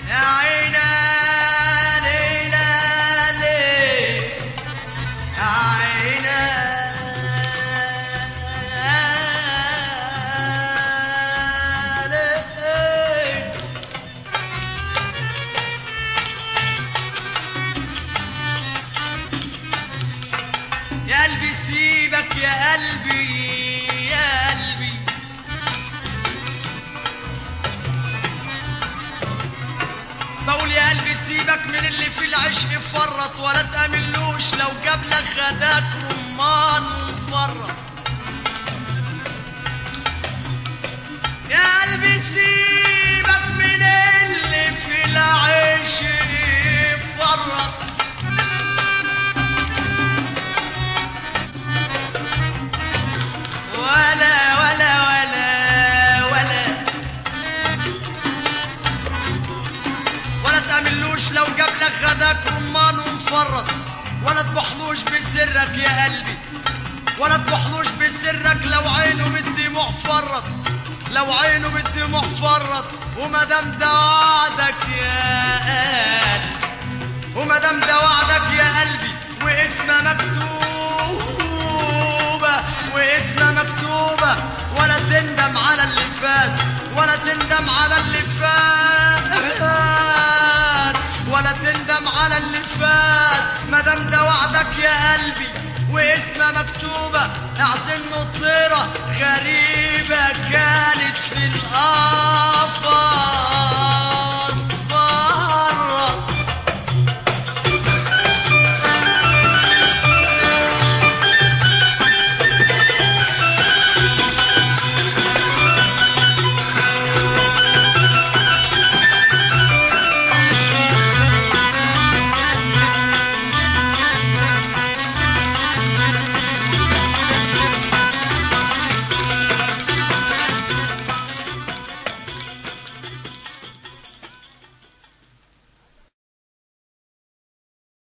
يا عينا ليلى ليه يا عينا ليه يا قلبي سيبك يا قلبي يا قلبي بقول يا قلبي سيبك من اللي في العشق فرط ولا تأملوش لو جاب لك غداك رمان مفرط يا قلبي سيبك من اللي في العشق فرط ولا ولا ولا ولا ولا تأملوش لو جاب لك غداك رمان ومفرط ولا تبحلوش بسرك يا قلبي ولا تبحلوش بسرك لو عينه بالدموع فرط لو عينه بالدموع فرط وما دام ده وعدك يا قلبي وما دام ده وعدك يا قلبي واسمه مكتوبة واسمه مكتوبة ولا تندم على اللي فات ولا تندم على اللي فات ولا تندم على اللي فات ما دام ده وعدك يا قلبي واسمه مكتوبة اعزل